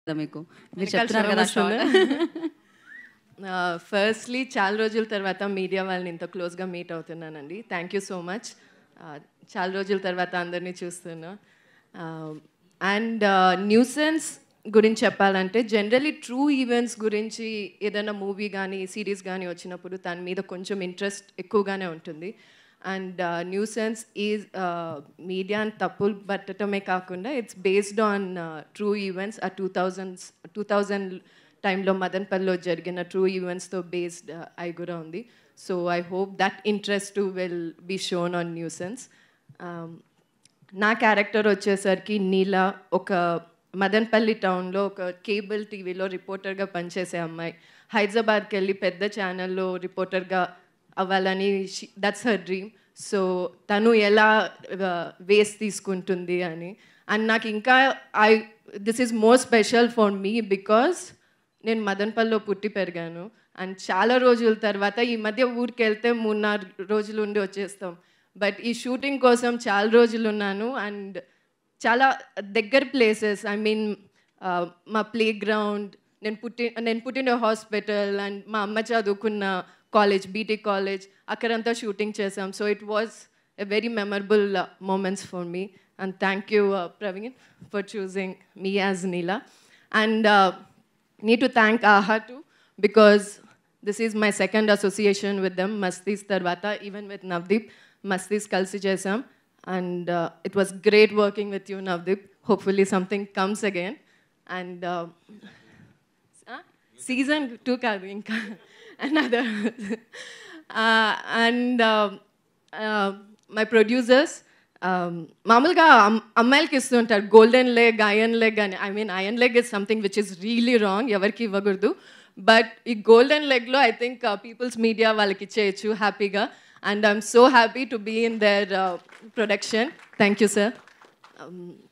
కదా మీకు మీరు వెనకాల చెప్తున్నారు కదా శ్రమ ఫస్ట్లీ చాలా రోజుల తర్వాత మీడియా వాళ్ళని ఇంత క్లోజ్గా మీట్ అవుతున్నానండి థ్యాంక్ యూ సో మచ్ చాలా రోజుల తర్వాత అందరినీ చూస్తున్నా అండ్ న్యూసెన్స్ గురించి చెప్పాలంటే జనరలీ ట్రూ ఈవెంట్స్ గురించి ఏదైనా మూవీ కానీ సిరీస్ కానీ వచ్చినప్పుడు దాని మీద కొంచెం ఇంట్రెస్ట్ ఎక్కువగానే ఉంటుంది అండ్ న్యూసెన్స్ ఈజ్ మీడియా అని తప్పులు పట్టడమే కాకుండా it's based on true events ఆ టూ థౌజండ్స్ టూ థౌజండ్ టైంలో మదన్పల్లిలో జరిగిన ట్రూ ఈవెంట్స్తో బేస్డ్ అయి కూడా ఉంది so I hope that interest will be shown on Newsense నా క్యారెక్టర్ వచ్చేసరికి నీల ఒక మదన్పల్లి టౌన్లో ఒక కేబుల్ టీవీలో రిపోర్టర్గా పనిచేసే అమ్మాయి హైదరాబాద్కి వెళ్ళి పెద్ద ఛానల్లో రిపోర్టర్గా అవ్వాలని దట్స్ హర్ డ్రీమ్ సో తను ఎలా వేస్ట్ తీసుకుంటుంది అని అండ్ నాకు ఇంకా I this is more special for me because నేను మదన్పల్లిలో పుట్టి పెరిగాను అండ్ చాలా రోజుల తర్వాత ఈ మధ్య ఊరికి వెళ్తే మూడు నాలుగు రోజులు ఉండి వచ్చేస్తాం బట్ ఈ షూటింగ్ కోసం చాలా రోజులు ఉన్నాను అండ్ చాలా దగ్గర ప్లేసెస్ ఐ మీన్ మా ప్లే గ్రౌండ్ నేను పుట్టి నేను పుట్టిన హాస్పిటల్ అండ్ మా అమ్మ చదువుకున్న కాలేజ్ బీటీ కాలేజ్ అక్కడంతా షూటింగ్ చేసాం so it was a very memorable moments for me and thank you Praveen for choosing me as Neela and need to thank AHA too because this is my second association with them, Mastis Tarvata, even with Navdeep. Mastis Kalsi Jesam. And uh, it was great working with you, Navdeep. Hopefully something comes again. And uh, uh, season two కాదు ఇంకా another. uh, and uh, uh, my producers, మామూలుగా అమ్మాయిలకి ఇస్తుంటారు golden leg iron leg అని I mean iron leg is something which is really wrong ఎవరికి ఇవ్వకూడదు but ఈ golden లెగ్లో ఐ థింక్ పీపుల్స్ మీడియా వాళ్ళకి ఇచ్చేయచ్చు హ్యాపీగా and I'm so happy to be in their production thank you sir